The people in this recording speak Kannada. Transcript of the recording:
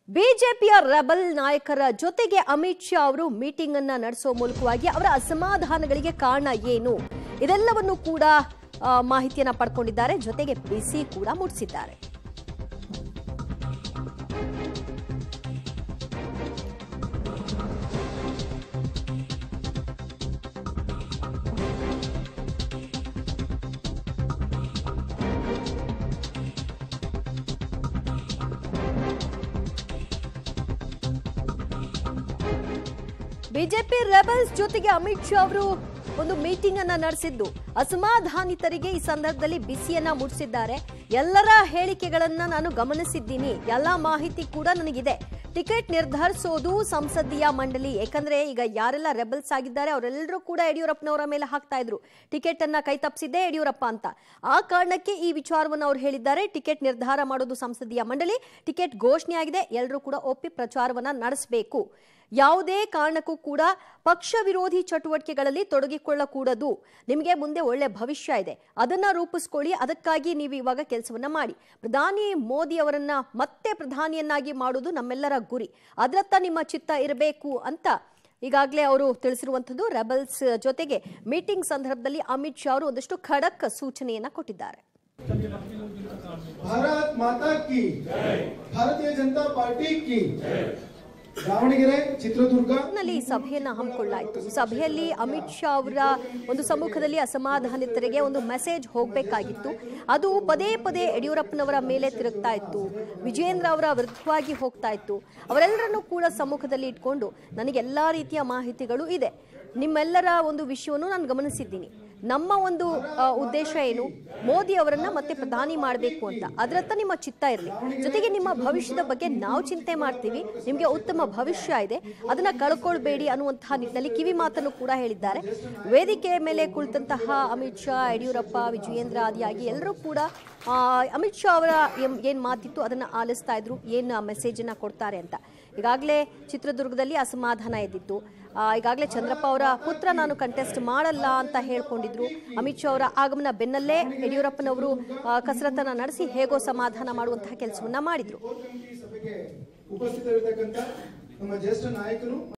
ಬಿಜೆಪಿಯ ರೆಬಲ್ ನಾಯಕರ ಜೊತೆಗೆ ಅಮಿತ್ ಶಾ ಅವರು ಮೀಟಿಂಗ್ ಅನ್ನ ನಡೆಸೋ ಮೂಲಕವಾಗಿ ಅವರ ಅಸಮಾಧಾನಗಳಿಗೆ ಕಾರಣ ಏನು ಇದೆಲ್ಲವನ್ನು ಕೂಡ ಆ, ಮಾಹಿತಿಯನ್ನ ಪಡ್ಕೊಂಡಿದ್ದಾರೆ ಜೊತೆಗೆ ಬಿಸಿ ಕೂಡ ಮುಟ್ಟಿಸಿದ್ದಾರೆ ಬಿಜೆಪಿ ರೆಬಲ್ಸ್ ಜೊತೆಗೆ ಅಮಿತ್ ಶಾ ಅವರು ಒಂದು ಮೀಟಿಂಗ್ ಅನ್ನ ನಡೆಸಿದ್ದು ಅಸಮಾಧಾನಿತರಿಗೆ ಈ ಸಂದರ್ಭದಲ್ಲಿ ಬಿಸಿಯನ್ನ ಮುಟ್ಟಿಸಿದ್ದಾರೆ ಎಲ್ಲರ ಹೇಳಿಕೆಗಳನ್ನ ನಾನು ಗಮನಿಸಿದ್ದೀನಿ ಎಲ್ಲಾ ಮಾಹಿತಿ ಕೂಡ ನನಗಿದೆ ಟಿಕೆಟ್ ನಿರ್ಧರಿಸೋದು ಸಂಸದೀಯ ಮಂಡಳಿ ಯಾಕಂದ್ರೆ ಈಗ ಯಾರೆಲ್ಲ ರೆಬಲ್ಸ್ ಆಗಿದ್ದಾರೆ ಅವರೆಲ್ಲರೂ ಕೂಡ ಯಡಿಯೂರಪ್ಪನವರ ಮೇಲೆ ಹಾಕ್ತಾ ಇದ್ರು ಟಿಕೆಟ್ ಅನ್ನ ಕೈ ತಪ್ಪಿಸಿದ್ದೆ ಯಡಿಯೂರಪ್ಪ ಅಂತ ಆ ಕಾರಣಕ್ಕೆ ಈ ವಿಚಾರವನ್ನು ಅವ್ರು ಹೇಳಿದ್ದಾರೆ ಟಿಕೆಟ್ ನಿರ್ಧಾರ ಮಾಡೋದು ಸಂಸದೀಯ ಮಂಡಳಿ ಟಿಕೆಟ್ ಘೋಷಣೆ ಆಗಿದೆ ಎಲ್ಲರೂ ಕೂಡ ಒಪ್ಪಿ ಪ್ರಚಾರವನ್ನ ನಡೆಸಬೇಕು ಯಾವುದೇ ಕಾರಣಕ್ಕೂ ಕೂಡ ಪಕ್ಷ ವಿರೋಧಿ ಚಟುವಟಿಕೆಗಳಲ್ಲಿ ತೊಡಗಿಕೊಳ್ಳಕೂಡದು ನಿಮಗೆ ಮುಂದೆ ಒಳ್ಳೆ ಭವಿಷ್ಯ ಇದೆ ಅದನ್ನ ರೂಪಿಸ್ಕೊಳ್ಳಿ ಅದಕ್ಕಾಗಿ ನೀವು ಇವಾಗ ಕೆಲಸವನ್ನ ಮಾಡಿ ಪ್ರಧಾನಿ ಮೋದಿ ಅವರನ್ನ ಮತ್ತೆ ಪ್ರಧಾನಿಯನ್ನಾಗಿ ಮಾಡುವುದು ನಮ್ಮೆಲ್ಲರ ಗುರಿ ಅದರತ್ತ ನಿಮ್ಮ ಚಿತ್ತ ಇರಬೇಕು ಅಂತ ಈಗಾಗಲೇ ಅವರು ತಿಳಿಸಿರುವಂಥದ್ದು ರೆಬಲ್ಸ್ ಜೊತೆಗೆ ಮೀಟಿಂಗ್ ಸಂದರ್ಭದಲ್ಲಿ ಅಮಿತ್ ಶಾ ಅವರು ಒಂದಷ್ಟು ಖಡಕ್ ಸೂಚನೆಯನ್ನ ಕೊಟ್ಟಿದ್ದಾರೆ भारत माता की भारतीय जनता पार्टी की ದಾವಣಗೆರೆ ಚಿತ್ರದುರ್ಗ ನಲ್ಲಿ ಸಭೆಯನ್ನ ಹಮ್ಮಿಕೊಳ್ಳಲಾಯಿತು ಸಭೆಯಲ್ಲಿ ಅಮಿತ್ ಶಾ ಅವರ ಒಂದು ಸಮ್ಮುಖದಲ್ಲಿ ಅಸಮಾಧಾನಿತರಿಗೆ ಒಂದು ಮೆಸೇಜ್ ಹೋಗಬೇಕಾಗಿತ್ತು ಅದು ಪದೇ ಪದೇ ಯಡಿಯೂರಪ್ಪನವರ ಮೇಲೆ ತಿರುಗ್ತಾ ಇತ್ತು ವಿಜೇಂದ್ರ ಅವರ ವಿರುದ್ಧವಾಗಿ ಹೋಗ್ತಾ ಇತ್ತು ಅವರೆಲ್ಲರನ್ನೂ ಕೂಡ ಸಮ್ಮುಖದಲ್ಲಿ ಇಟ್ಕೊಂಡು ನನಗೆ ಎಲ್ಲಾ ರೀತಿಯ ಮಾಹಿತಿಗಳು ಇದೆ ನಿಮ್ಮೆಲ್ಲರ ಒಂದು ವಿಷಯವನ್ನು ನಾನು ಗಮನಿಸಿದ್ದೀನಿ ನಮ್ಮ ಒಂದು ಆ, ಉದ್ದೇಶ ಏನು ಮೋದಿ ಅವರನ್ನ ಮತ್ತೆ ಪ್ರಧಾನಿ ಮಾಡಬೇಕು ಅಂತ ಅದರತ್ತ ನಿಮ್ಮ ಚಿತ್ತ ಇರಲಿ ಜೊತೆಗೆ ನಿಮ್ಮ ಭವಿಷ್ಯದ ಬಗ್ಗೆ ನಾವು ಚಿಂತೆ ಮಾಡ್ತೀವಿ ನಿಮಗೆ ಉತ್ತಮ ಭವಿಷ್ಯ ಇದೆ ಅದನ್ನ ಕಳ್ಕೊಳ್ಬೇಡಿ ಅನ್ನುವಂತಹ ನಿಟ್ಟಿನಲ್ಲಿ ಕಿವಿ ಮಾತನ್ನು ಕೂಡ ಹೇಳಿದ್ದಾರೆ ವೇದಿಕೆ ಮೇಲೆ ಕುಳಿತಂತಹ ಅಮಿತ್ ಶಾ ಯಡಿಯೂರಪ್ಪ ವಿಜಯೇಂದ್ರ ಆದಿಯಾಗಿ ಎಲ್ಲರೂ ಕೂಡ ಆ, ಅಮಿತ್ ಶಾ ಅವರ ಏನ್- ಏನ್ ಮಾತಿತ್ತು ಅದನ್ನ ಆಲಿಸ್ತಾ ಇದ್ರು ಏನ್ ಮೆಸೇಜ್ ಅನ್ನ ಕೊಡ್ತಾರೆ ಅಂತ ಈಗಾಗಲೇ ಚಿತ್ರದುರ್ಗದಲ್ಲಿ ಅಸಮಾಧಾನ ಎದ್ದಿತ್ತು ಆ, ಈಗಾಗಲೇ ಚಂದ್ರಪ್ಪ ಅವರ ಪುತ್ರ ನಾನು ಕಂಟೆಸ್ಟ್ ಮಾಡಲ್ಲ ಅಂತ ಹೇಳ್ಕೊಂಡಿದ್ರು ಅಮಿತ್ ಶಾ ಅವರ ಆಗಮನ ಬೆನ್ನಲ್ಲೇ ಯಡಿಯೂರಪ್ಪನವರು ಆ, ಕಸರತ್ತನ್ನ ನಡೆಸಿ ಹೇಗೋ ಸಮಾಧಾನ ಮಾಡುವಂತಹ ಕೆಲಸವನ್ನ ಮಾಡಿದ್ರು ಸಭೆಗೆ ಉಪಸ್ಥಿತರಿರ್ತಕ್ಕಂಥ ನಮ್ಮ ಜ್ಯೇಷ್ಠ ನಾಯಕರು